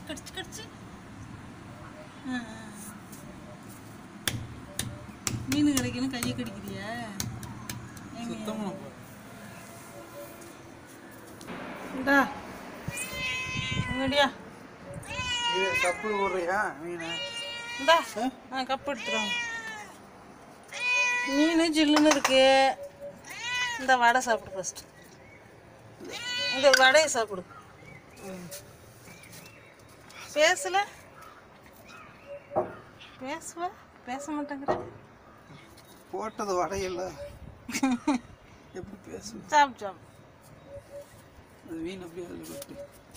கடிச்சு கடிச்சு ஆ, ஆ. மீன் கிடைக்கணும் கையை கடிக்கிறியா ஏங்க? சுத்தமாக இந்தா இங்கடியா இது கப்பு போடுறியா மீன் இந்தா ஆ கப் எடுத்துருவாங்க மீன் ஜில்லுன்னு இருக்கு இந்த வடை சாப்பிடு ஃபஸ்ட்டு இந்த வடையை சாப்பிடு ம். பேசல பேசுவ பேச மாட்டேங்கிற போட்டது வடையில்ல எப்படி பேசு சாப்பிடு சாப்பிடு அது மீன் அப்படியே அதில் கொட்டு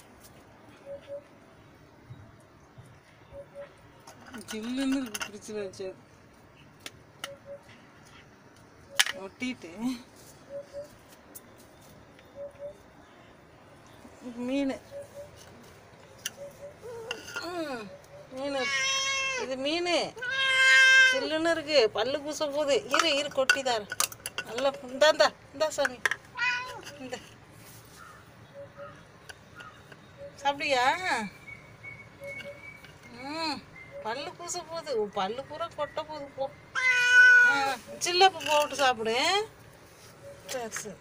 ஜில்லுன்னு இருக்கு ஃப்ரிட்ஜில் வச்சது ஒட்டிட்டு மீன் ம், மீன் இது மீன் சில்லுன்னு இருக்கு பல்லு பூச போகுது இரு இரு கொட்டிதார் நல்லா இந்தா இந்தா இந்தா சாமி இந்த சாப்பிடியா ம் பல்லு பூச போகுது உன் பல்லு பூரா கொட்ட போகுது போ ஆ, சில்லப்பு போட்டு சாப்பிடு சரி சரி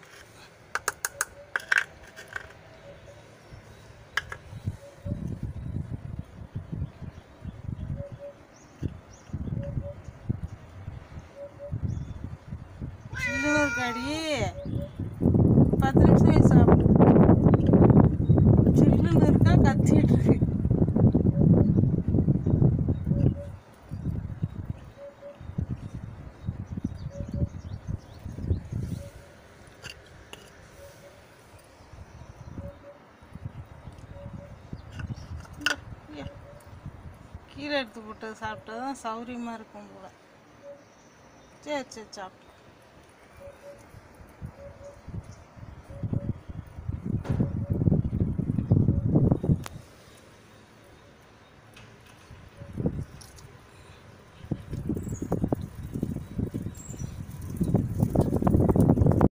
சில்லுன்னு இருக்காடி பத்து நிமிஷம் கழிச்சு சாப்பிடு சில்லுன்னு இருக்கா கத்திட்டு இருக்கு ஐயா. கீரை எடுத்து போட்டு சாப்பிட்டா தான் சௌரியமாக இருக்கும் போல சரி சரி சாப்பிட்டு